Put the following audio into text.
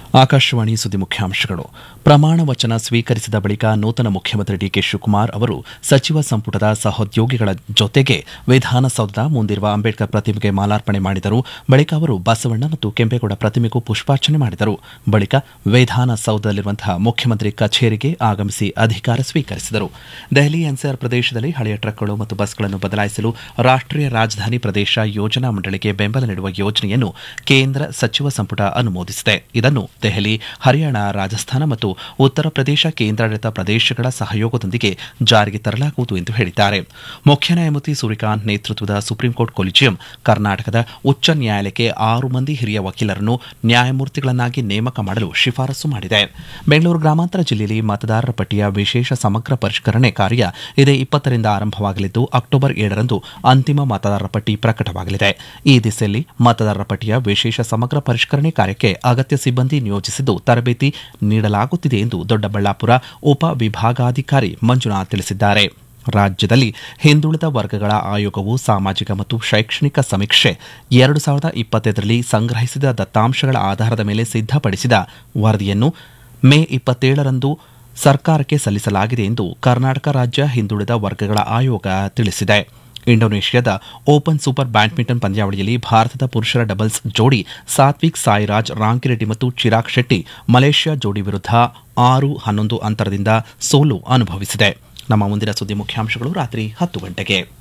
ಆಕಾಶವಾಣಿ ಸುದ್ದಿ ಮುಖ್ಯಾಂಶಗಳು ಪ್ರಮಾಣ ವಚನ ಸ್ವೀಕರಿಸಿದ ಬಳಿಕ ನೂತನ ಮುಖ್ಯಮಂತ್ರಿ ಡಿಕೆ ಶಿವಕುಮಾರ್ ಅವರು ಸಚಿವ ಸಂಪುಟದ ಸಹೋದ್ಯೋಗಿಗಳ ಜೊತೆಗೆ ವಿಧಾನಸೌಧದ ಮುಂದಿರುವ ಅಂಬೇಡ್ಕರ್ ಪ್ರತಿಮೆಗೆ ಮಾಲಾರ್ಪಣೆ ಮಾಡಿದರು ಬಳಿಕ ಅವರು ಬಸವಣ್ಣ ಮತ್ತು ಕೆಂಪೇಗೌಡ ಪ್ರತಿಮೆಗೂ ಪುಷ್ಪಾರ್ಚನೆ ಮಾಡಿದರು ಬಳಿಕ ವಿಧಾನಸೌಧದಲ್ಲಿರುವಂತಹ ಮುಖ್ಯಮಂತ್ರಿ ಕಚೇರಿಗೆ ಆಗಮಿಸಿ ಅಧಿಕಾರ ಸ್ವೀಕರಿಸಿದರು ದೆಹಲಿ ಎನ್ಸಿಆರ್ ಪ್ರದೇಶದಲ್ಲಿ ಹಳೆಯ ಟ್ರಕ್ಗಳು ಮತ್ತು ಬಸ್ಗಳನ್ನು ಬದಲಾಯಿಸಲು ರಾಷ್ಟೀಯ ರಾಜಧಾನಿ ಪ್ರದೇಶ ಯೋಜನಾ ಮಂಡಳಿಗೆ ಬೆಂಬಲ ನೀಡುವ ಯೋಜನೆಯನ್ನು ಕೇಂದ್ರ ಸಚಿವ ಸಂಪುಟ ಅನುಮೋದಿಸಿದೆ ಇದನ್ನು ದೆಹಲಿ ಹರಿಯಾಣ ರಾಜಸ್ಥಾನ ಮತ್ತು ಉತ್ತರ ಪ್ರದೇಶ ಕೇಂದ್ರಾಡಳಿತ ಪ್ರದೇಶಗಳ ಸಹಯೋಗದೊಂದಿಗೆ ಜಾರಿಗೆ ತರಲಾಗುವುದು ಎಂದು ಹೇಳಿದ್ದಾರೆ ಮುಖ್ಯ ನ್ಯಾಯಮೂರ್ತಿ ಸೂರ್ಯಕಾಂತ್ ನೇತೃತ್ವದ ಸುಪ್ರೀಂಕೋರ್ಟ್ ಕೊಲಿಜಿಯಂ ಕರ್ನಾಟಕದ ಉಚ್ಚ ನ್ಯಾಯಾಲಯಕ್ಕೆ ಆರು ಮಂದಿ ಹಿರಿಯ ವಕೀಲರನ್ನು ನ್ಯಾಯಮೂರ್ತಿಗಳನ್ನಾಗಿ ನೇಮಕ ಮಾಡಲು ಶಿಫಾರಸು ಮಾಡಿದೆ ಬೆಂಗಳೂರು ಗ್ರಾಮಾಂತರ ಜಿಲ್ಲೆಯಲ್ಲಿ ಮತದಾರರ ಪಟ್ಟಿಯ ವಿಶೇಷ ಸಮಗ್ರ ಪರಿಷ್ಕರಣೆ ಕಾರ್ಯ ಇದೇ ಇಪ್ಪತ್ತರಿಂದ ಆರಂಭವಾಗಲಿದ್ದು ಅಕ್ಟೋಬರ್ ಏಳರಂದು ಅಂತಿಮ ಮತದಾರರ ಪಟ್ಟಿ ಪ್ರಕಟವಾಗಲಿದೆ ಈ ದಿಸೆಯಲ್ಲಿ ಮತದಾರರ ಪಟ್ಟಿಯ ವಿಶೇಷ ಸಮಗ್ರ ಪರಿಷ್ಕರಣೆ ಕಾರ್ಯಕ್ಕೆ ಅಗತ್ಯ ಸಿಬ್ಬಂದಿ ನಿಯೋಜಿಸಿದ್ದು ತರಬೇತಿ ನೀಡಲಾಗುತ್ತಿದೆ ಎಂದು ದೊಡ್ಡಬಳ್ಳಾಪುರ ಉಪ ವಿಭಾಗಾಧಿಕಾರಿ ಮಂಜುನಾಥ್ ತಿಳಿಸಿದ್ದಾರೆ ರಾಜ್ಯದಲ್ಲಿ ಹಿಂದುಳಿದ ವರ್ಗಗಳ ಆಯೋಗವು ಸಾಮಾಜಿಕ ಮತ್ತು ಶೈಕ್ಷಣಿಕ ಸಮೀಕ್ಷೆ ಎರಡು ಸಾವಿರದ ಇಪ್ಪತ್ತೈದರಲ್ಲಿ ಸಂಗ್ರಹಿಸಿದ ದತ್ತಾಂಶಗಳ ಆಧಾರದ ಮೇಲೆ ಸಿದ್ಧಪಡಿಸಿದ ವರದಿಯನ್ನು ಮೇ ಇಪ್ಪತ್ತೇಳರಂದು ಸರ್ಕಾರಕ್ಕೆ ಸಲ್ಲಿಸಲಾಗಿದೆ ಎಂದು ಕರ್ನಾಟಕ ರಾಜ್ಯ ಹಿಂದುಳಿದ ವರ್ಗಗಳ ಆಯೋಗ ತಿಳಿಸಿದೆ ಇಂಡೋನೇಷ್ಯಾದ ಓಪನ್ ಸೂಪರ್ ಬ್ಯಾಡ್ಮಿಂಟನ್ ಪಂದ್ಯಾವಳಿಯಲ್ಲಿ ಭಾರತದ ಪುರುಷರ ಡಬಲ್ಸ್ ಜೋಡಿ ಸಾತ್ವಿಕ್ ಸಾಯಿರಾಜ್ ರಾಂಕಿರೆಡ್ಡಿ ಮತ್ತು ಚಿರಾಗ್ ಶೆಟ್ಟಿ ಮಲೇಷ್ಯಾ ಜೋಡಿ ವಿರುದ್ಧ ಆರು ಹನ್ನೊಂದು ಅಂತರದಿಂದ ಸೋಲು ಅನುಭವಿಸಿದೆ ನಮ್ಮ ಮುಂದಿನ ಸುದ್ದಿ ಮುಖ್ಯಾಂಶಗಳು ರಾತ್ರಿ ಹತ್ತು ಗಂಟೆಗೆ